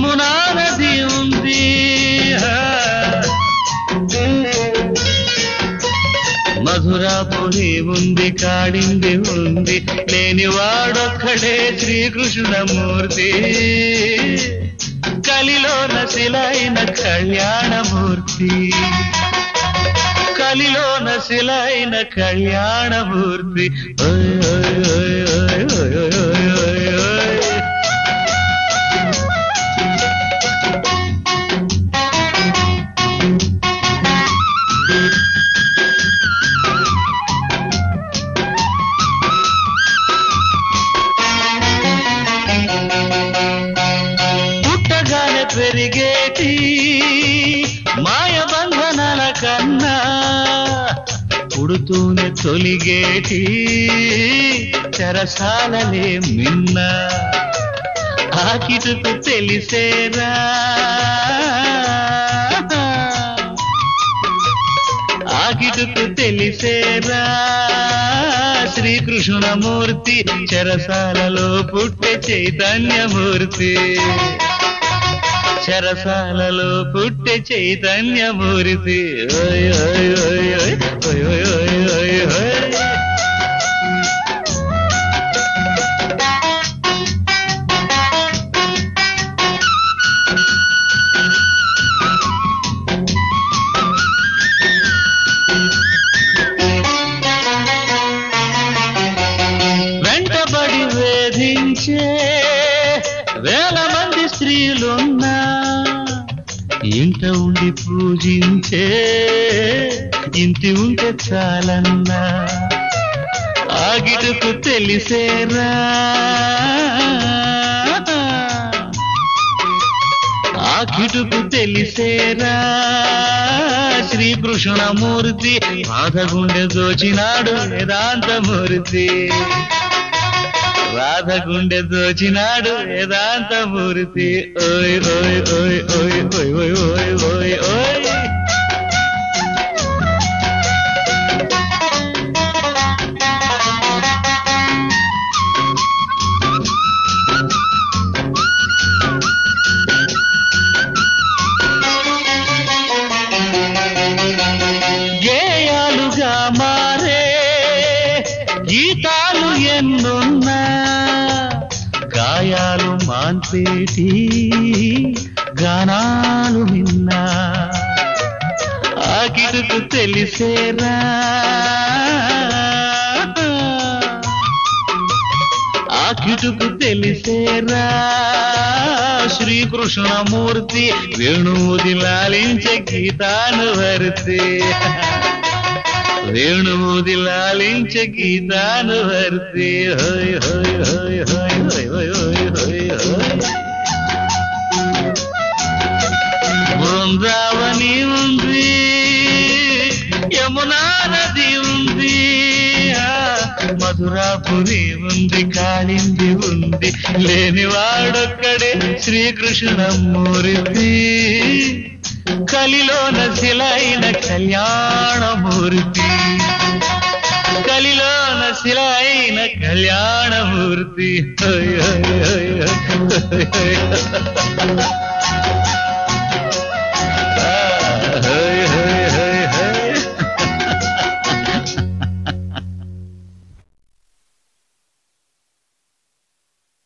యమునా నది ఉంది మధురాపురి ఉంది కాడింది ఉంది లేని వాడొక్కడే శ్రీకృష్ణమూర్తి కలిలో నశిలైన కళ్యాణమూర్తి కలిలో నశిలైన కళ్యాణమూర్తి ఓయ్ ఓయ్ ఓయ్ ఓయ్ ఓయ్ ఓయ్ ఓయ్ ఓయ్ ఓయ్. పుట్టగానే పెరిగేటి మాయ బంధనాల కన్నా పుడుతూనే తొలిగేటి చెరసాలలే మిన్న ఆకిటుకు తెలిసేరా ఆకిటుకు తెలిసేరా శ్రీకృష్ణమూర్తి చెరసాలలో పుట్టే చైతన్యమూర్తి చెరసాలలో పుట్టే చైతన్యమూర్తి ఓయ్ ఓయ్ ఓయ్ ఓయ్ ఓయ్ ఓయ్ ఓయ్ ఓయ్ ఓయ్ వెంటబడి వేధించే వేల మంది స్త్రీలున్నా ఇంట ఉండి పూజించే ఇంటి ఉంటే చాలన్నా ఆగిటకు తెలిసేరా ఆకిటుకు తెలిసేరా శ్రీకృష్ణమూర్తి బాధగుండె దోచినాడు వేదాంతమూర్తి రాధగుండె దోచినాడు వేదాంతమూర్తి ఓయ్ ఓయ్ ఓయ్ ఓయ్ ఓయ్ ఓయ్ ఓయ్ ఓయ్ ఓయ్ గేయాలుగా మారే గీతాలు ఎన్నున్నా గాయాలు మాన్పేటి గానాలు విన్నా ఆకిటుకు తెలిసేరా ఆకిటుకు తెలిసేరా శ్రీకృష్ణమూర్తి వేణువుది లాలించే గీతాను వరితే వేణువుది లాలించే గీతాను వరితే హోయ్ హోయ్ హోయ్ హోయ్ హోయ్ హోయ్ హోయ్ హోయ్ హోయ్ బృందావని ఉంది యమునా నది ఉంది ఆ, మధురాపురి ఉంది కాళింది ఉంది లేని వాడొక్కడే శ్రీకృష్ణమూర్తి కలిలోన శిలైన కళ్యాణమూర్తి కలిలోన శిలైన కళ్యాణమూర్తి హోయ్ హోయ్ హోయ్ హోయ్ హోయ్ హోయ్.